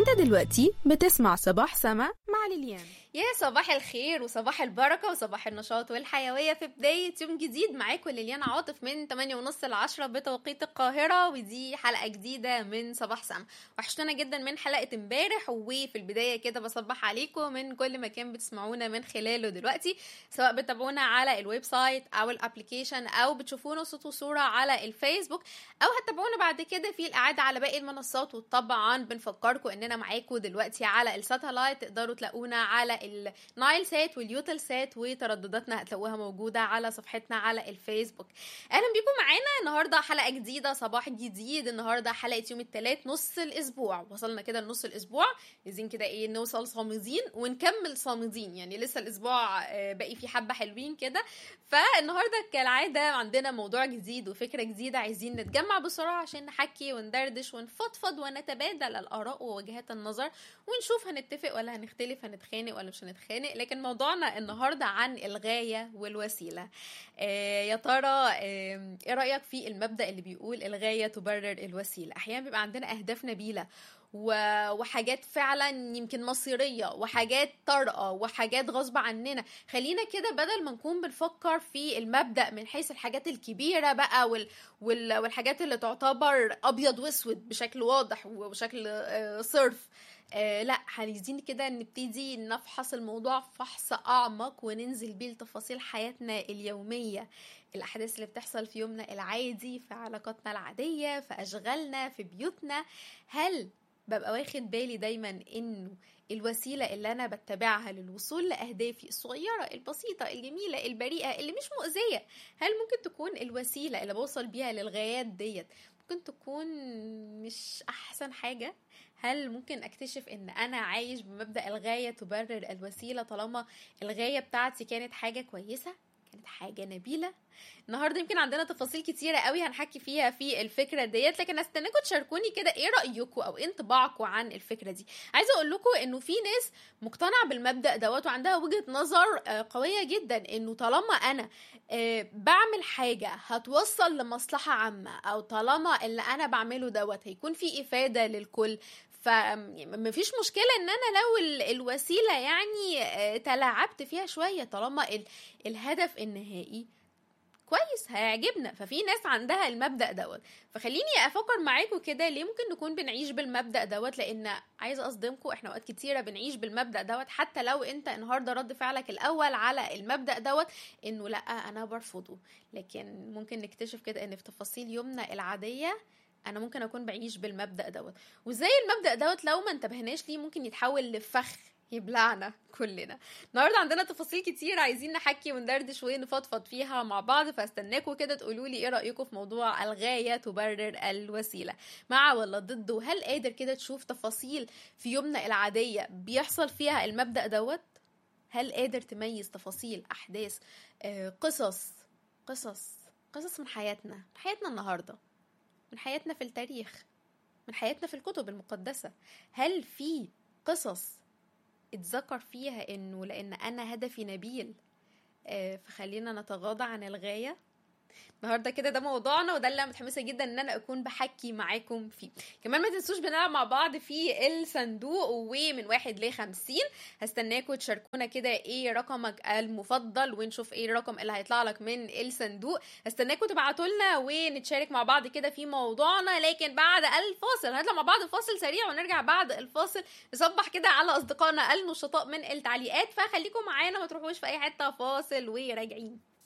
انت دلوقتي بتسمع صباح سما مع ليليان يا صباح الخير وصباح البركة وصباح النشاط والحيوية في بداية يوم جديد معاكم ليليان عاطف من 8 ونص ل 10 بتوقيت القاهرة ودي حلقة جديدة من صباح سما وحشتونا جدا من حلقة امبارح وفي البداية كده بصبح عليكم من كل مكان بتسمعونا من خلاله دلوقتي سواء بتابعونا على الويب سايت او الابلكيشن او بتشوفونا صوت وصورة على الفيسبوك او هتتابعونا بعد كده في الاعادة على باقي المنصات وطبعا بنفكركم اننا معاكم دلوقتي على الساتلايت تقدروا تلاقونا على النايل سات واليوتل سات وتردداتنا هتلاقوها موجودة على صفحتنا على الفيسبوك اهلا بيكم معانا النهاردة حلقة جديدة صباح جديد النهاردة حلقة يوم الثلاث نص الاسبوع وصلنا كده لنص الاسبوع عايزين كده ايه نوصل صامدين ونكمل صامدين يعني لسه الاسبوع آه، باقي فيه حبة حلوين كده فالنهارده كالعادة عندنا موضوع جديد وفكرة جديدة عايزين نتجمع بسرعة عشان نحكي وندردش ونفضفض ونتبادل الآراء ووجهات النظر ونشوف هنتفق ولا هنختلف هنتخانق ولا مش هنتخانق لكن موضوعنا النهارده عن الغاية والوسيلة آه يا ترى آه ايه رأيك في المبدأ اللي بيقول الغاية تبرر الوسيلة أحيانا بيبقى عندنا أهداف نبيلة و- وحاجات فعلا يمكن مصيرية وحاجات طارئة وحاجات غصب عننا خلينا كده بدل ما نكون بنفكر في المبدأ من حيث الحاجات الكبيرة بقى وال... وال... والحاجات اللي تعتبر أبيض وأسود بشكل واضح وبشكل آه، صرف آه لا عايزين كده نبتدي نفحص الموضوع فحص أعمق وننزل بيه لتفاصيل حياتنا اليومية الأحداث اللي بتحصل في يومنا العادي في علاقاتنا العادية في أشغالنا في بيوتنا هل ببقى واخد بالي دايما انه الوسيله اللي انا بتبعها للوصول لاهدافي الصغيره البسيطه الجميله البريئه اللي مش مؤذيه هل ممكن تكون الوسيله اللي بوصل بيها للغايات ديت ممكن تكون مش احسن حاجه هل ممكن اكتشف ان انا عايش بمبدا الغايه تبرر الوسيله طالما الغايه بتاعتي كانت حاجه كويسه كانت حاجه نبيله النهارده يمكن عندنا تفاصيل كتيره قوي هنحكي فيها في الفكره ديت لكن استناكم تشاركوني كده ايه رايكم او ايه انطباعكم عن الفكره دي عايزه اقول لكم انه في ناس مقتنعه بالمبدا دوت وعندها وجهه نظر آه، قويه جدا انه طالما انا آه، بعمل حاجه هتوصل لمصلحه عامه او طالما اللي انا بعمله دوت هيكون في افاده للكل فمفيش مشكله ان انا لو ال- الوسيله يعني آه، تلاعبت فيها شويه طالما ال- الهدف النهائي كويس هيعجبنا ففي ناس عندها المبدا دوت فخليني افكر معاكم كده ليه ممكن نكون بنعيش بالمبدا دوت لان عايزه اصدمكم احنا اوقات كتيره بنعيش بالمبدا دوت حتى لو انت النهارده رد فعلك الاول على المبدا دوت انه لا انا برفضه لكن ممكن نكتشف كده ان في تفاصيل يومنا العاديه انا ممكن اكون بعيش بالمبدا دوت وازاي المبدا دوت لو ما انتبهناش ليه ممكن يتحول لفخ يبلعنا كلنا النهارده عندنا تفاصيل كتير عايزين نحكي وندردش ونفضفض فيها مع بعض فاستناكم كده تقولوا لي ايه رايكم في موضوع الغايه تبرر الوسيله مع ولا ضد وهل قادر كده تشوف تفاصيل في يومنا العاديه بيحصل فيها المبدا دوت هل قادر تميز تفاصيل احداث آه، قصص قصص قصص من حياتنا من حياتنا النهارده من حياتنا في التاريخ من حياتنا في الكتب المقدسه هل في قصص اتذكر فيها انه لان انا هدفي نبيل آه، فخلينا نتغاضى عن الغايه النهارده كده ده موضوعنا وده اللي انا متحمسه جدا ان انا اكون بحكي معاكم فيه كمان ما تنسوش بنلعب مع بعض في الصندوق ومن واحد لخمسين هستناكم تشاركونا كده ايه رقمك المفضل ونشوف ايه الرقم اللي هيطلع لك من الصندوق هستناكم تبعتوا لنا ونتشارك مع بعض كده في موضوعنا لكن بعد الفاصل هنطلع مع بعض فاصل سريع ونرجع بعد الفاصل نصبح كده على اصدقائنا النشطاء من التعليقات فخليكم معانا ما تروحوش في اي حته فاصل وراجعين